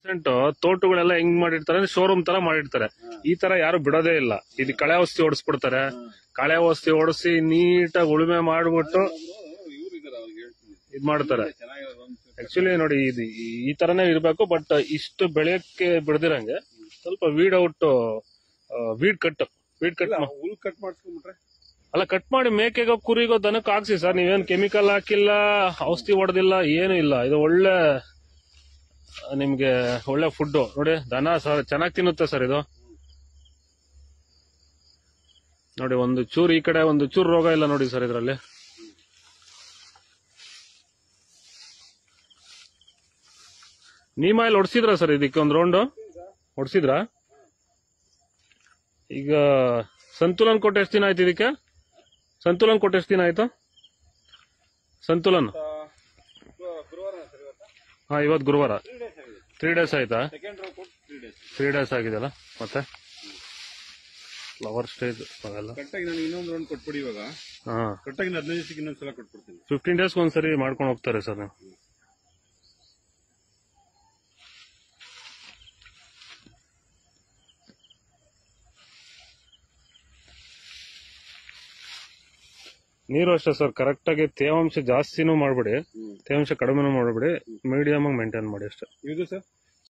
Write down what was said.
percent ತೋಟಗಳೆಲ್ಲ ಹೆಂಗ್ ಮಾಡಿರ್ತಾರೆ ಅಂದ್ರೆ ಶೋರೂಮ್ ತರ ಮಾಡಿರ್ತಾರೆ ಈ ತರ ಯಾರು ಬಿಡೋದೇ ಇಲ್ಲ ಇದು ಕಳೆ ಔಷಧಿ ಓಡಿಸ್ಬಿಡ್ತಾರೆ ಕಳೆ ಔಷಧಿ ಓಡಿಸಿ ನೀಟಾಗಿ ಉಳುಮೆ ಮಾಡ್ಬಿಟ್ಟು ಇವ್ರು ಇದಾರೆ ಅವ್ರಿಗೆ ಹೇಳ್ತೀನಿ ಇದ್ ಮಾಡ್ತಾರೆ ಚೆನ್ನಾಗಿರೋದು ಒಂದು ಆಕ್ಚುಲಿ ನೋಡಿ ಇದು ಈ- ಈ ತರನೇ ಇರ್ಬೇಕು ಬಟ್ ಇಷ್ಟು ಬೆಳೆಯಕ್ಕೆ ಬಿಡದಿರಂಗೆ ಸ್ವಲ್ಪ weed out weed cut weed cut ಹುಲ್ ಕಟ್ ಮಾಡಿಸ್ಕೊಂಡ್ಬಿಟ್ರೆ ಅಲ್ಲ ಕಟ್ ಮಾಡಿ ಮೇಕೆಗೋ ಕುರಿಗೋ ದನಕ್ಕೆ ಹಾಕ್ಸಿ ಸರ್ ನೀವೇನ್ ಕೆಮಿಕಲ್ ಹಾಕಿಲ್ಲ ಔಷಧಿ ಹೊಡೆದಿಲ್ಲ ಏನು ಇಲ್ಲ ಇದು ಒಳ್ಳೆ ಆ, ನಿಮ್ಗೆ ಒಳ್ಳೆ ಫುಡ್ ನೋಡಿ ದನ ಸರ್ ಚೆನ್ನಾಗಿ ತಿನ್ನುತ್ತೆ ಸರ್ ಇದು ನೋಡಿ ಒಂದು ಚೂರು ಈ ಕಡೆ ಒಂದು ಚೂರು ರೋಗ ಇಲ್ಲ ನೋಡಿ ಸರ್ ಇದರಲ್ಲಿ ನೀಮಾಯಿಲ್ ಹೊಡ್ಸಿದ್ರ ಸರ್ ಇದಕ್ಕೆ ಒಂದು ರೌಂಡು ಹೊಡ್ಸಿದ್ರಾ ಈಗ ಸಂತುಲನ್ ಕೊಟ್ಟು ಎಷ್ಟು ದಿನ ಆಯ್ತು ಇದಕ್ಕೆ ಸಂತುಲನ್ ಕೊಟ್ಟು ಎಷ್ಟು ದಿನ ಆಯ್ತು ಸಂತುಲನ್ ಗುರುವಾರ ಸರ್ ಇವತ್ತು ಹಾ ಇವತ್ತು ಗುರುವಾರ ತ್ರೀ ಡೇಸ್ ಆಗಿದೆ ತ್ರೀ ಡೇಸ್ ಆಯ್ತಾ ಸೆಕೆಂಡ್ ರೋ ಕೊಟ್ಟು ತ್ರೀ ಡೇಸ್ ತ್ರೀ ಡೇಸ್ ಆಗಿದೆಲ್ಲ ಮತ್ತೆ ಫ್ಲವರ್ ಸ್ಟೇಜ್ ಅವೆಲ್ಲ ಕರೆಕ್ಟಾಗಿ ನಾನು ಇನ್ನೊಂದು ರೌಂಡ್ ಕೊಟ್ಬಿಡಿ ಇವಾಗ ಹಾ ಕರೆಕ್ಟಾಗಿ ಹದಿನೈದು ದಿವಸಕ್ಕೆ ಇನ್ನೊಂದ್ಸಲ ಕೊಟ್ಬಿಡ್ತೀನಿ ಫಿಫ್ಟೀನ್ ಡೇಸ್ ಒಂದ್ಸರಿ ಮಾಡ್ಕೊಂಡು ಹೋಗ್ತಾರೆ ಸರ್ ನೀವು ನೀರು ಅಷ್ಟೇ ಸರ್ ಕರೆಕ್ಟ್ ಆಗಿ ತೇವಾಂಶ ಜಾಸ್ತಿನೂ ಮಾಡ್ಬೇಡಿ ತೇವಾಂಶ ಕಡಿಮೆನೂ ಮಾಡ್ಬೇಡಿ ಮೀಡಿಯಮ್ ಆಗಿ ಮೇಂಟೈನ್ ಮಾಡಿ ಅಷ್ಟೇ ಇದು ಸರ್